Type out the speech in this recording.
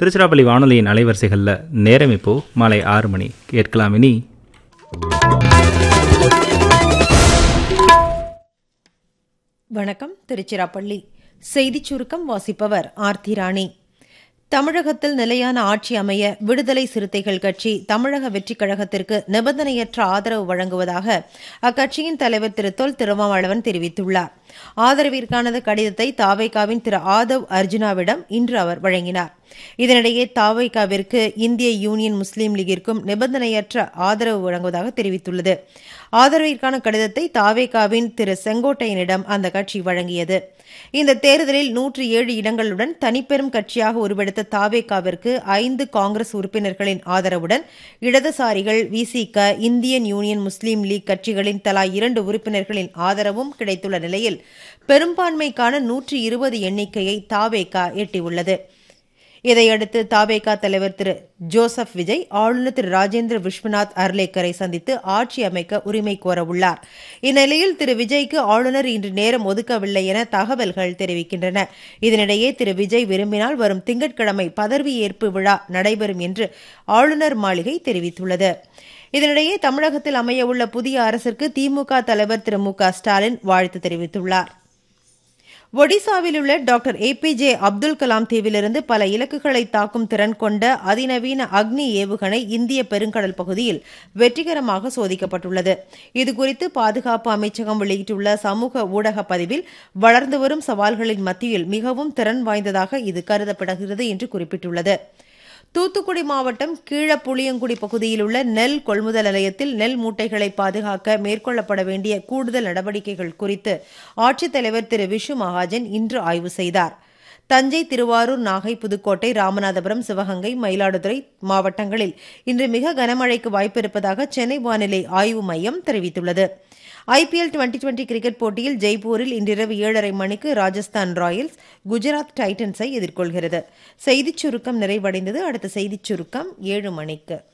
திருச்சிராப்பள்ளி வானொலியின் அலைவரிசைகளில் நேரம் இப்போ மாலை ஆறு மணி கேட்கலாம் இனி வணக்கம் திருச்சிராப்பள்ளி செய்திச் சுருக்கம் வாசிப்பவர் ஆர்த்தி ராணி தமிழகத்தில் நிலையான ஆட்சி அமைய விடுதலை சிறுத்தைகள் கட்சி தமிழக வெற்றிக் கழகத்திற்கு நிபந்தனையற்ற ஆதரவு வழங்குவதாக அக்கட்சியின் தலைவர் திரு தொல் திருமாவளவன் தெரிவித்துள்ளார் ஆதரவிற்கான கடிதத்தை தாவைக்காவின் திரு ஆதவ் அர்ஜுனாவிடம் இன்று அவர் வழங்கினார் இதனிடையே தாவைக்காவிற்கு இந்திய யூனியன் முஸ்லீம் லீகிற்கும் நிபந்தனையற்ற ஆதரவு வழங்குவதாக தெரிவித்துள்ளது ஆதரவிற்கான கடிதத்தை தாவேகாவின் திரு செங்கோட்டையனிடம் அந்த கட்சி வழங்கியது இந்த தேர்தலில் நூற்றி ஏழு இடங்களுடன் தனிப்பெரும் கட்சியாக உருவெடுத்த தாவேகாவிற்கு ஐந்து காங்கிரஸ் உறுப்பினர்களின் ஆதரவுடன் இடதுசாரிகள் விசிக இந்தியன் யூனியன் முஸ்லீம் லீக் கட்சிகளின் தலா இரண்டு உறுப்பினர்களின் ஆதரவும் கிடைத்துள்ள நிலையில் பெரும்பான்மைக்கான நூற்றி இருபது எண்ணிக்கையை தாவேகா எட்டியுள்ளது இதையடுத்து தாவேகா தலைவர் திரு ஜோசப் விஜய் ஆளுநர் திரு ராஜேந்திர விஸ்வநாத் அர்லேக்கரை சந்தித்து ஆட்சி அமைக்க உரிமை கோரவுள்ளார் இந்நிலையில் திரு விஜய்க்கு ஆளுநர் இன்று நேரம் ஒதுக்கவில்லை என தகவல்கள் தெரிவிக்கின்றன இதனிடையே திரு விஜய் விரும்பினால் வரும் திங்கட்கிழமை பதவியேற்பு விழா நடைபெறும் என்று ஆளுநர் மாளிகை தெரிவித்துள்ளது இதனிடையே தமிழகத்தில் அமையவுள்ள புதிய அரசிற்கு திமுக தலைவர் திரு மு க ஸ்டாலின் வாழ்த்து தெரிவித்துள்ளார் ஒடிசாவில் உள்ள டாக்டர் ஏபிஜே அப்துல் கலாம் தீவிலிருந்து பல இலக்குகளை தாக்கும் திறன் கொண்ட அதிநவீன அக்னி ஏவுகணை இந்திய பெருங்கடல் பகுதியில் வெற்றிகரமாக சோதிக்கப்பட்டுள்ளது இதுகுறித்து பாதுகாப்பு அமைச்சகம் வெளியிட்டுள்ள சமூக ஊடக பதிவில் வளர்ந்து வரும் சவால்களின் மத்தியில் மிகவும் திறன் வாய்ந்ததாக இது கருதப்படுகிறது என்று குறிப்பிட்டுள்ளது தூத்துக்குடி மாவட்டம் கீழப்புளியங்குடி பகுதியில் உள்ள நெல் கொள்முதல் நிலையத்தில் நெல் மூட்டைகளை பாதுகாக்க மேற்கொள்ளப்பட வேண்டிய கூடுதல் நடவடிக்கைகள் குறித்து ஆட்சித்தலைவர் திரு விஷு மகாஜன் இன்று ஆய்வு செய்தார் தஞ்சை திருவாரூர் நாகை புதுக்கோட்டை ராமநாதபுரம் சிவகங்கை மயிலாடுதுறை மாவட்டங்களில் இன்று மிக கனமழைக்கு வாய்ப்பிருப்பதாக சென்னை வானிலை ஆய்வு மையம் தெரிவித்துள்ளது ஐபிஎல் டுவெண்டி டுவெண்டி கிரிக்கெட் போட்டியில் ஜெய்ப்பூரில் இன்றிரவு ஏழரை மணிக்கு ராஜஸ்தான் ராயல்ஸ் குஜராத் டைட்டன்ஸை எதிர்கொள்கிறது செய்திச் சுருக்கம் நிறைவடைந்தது அடுத்த செய்திச் சுருக்கம் ஏழு மணிக்கு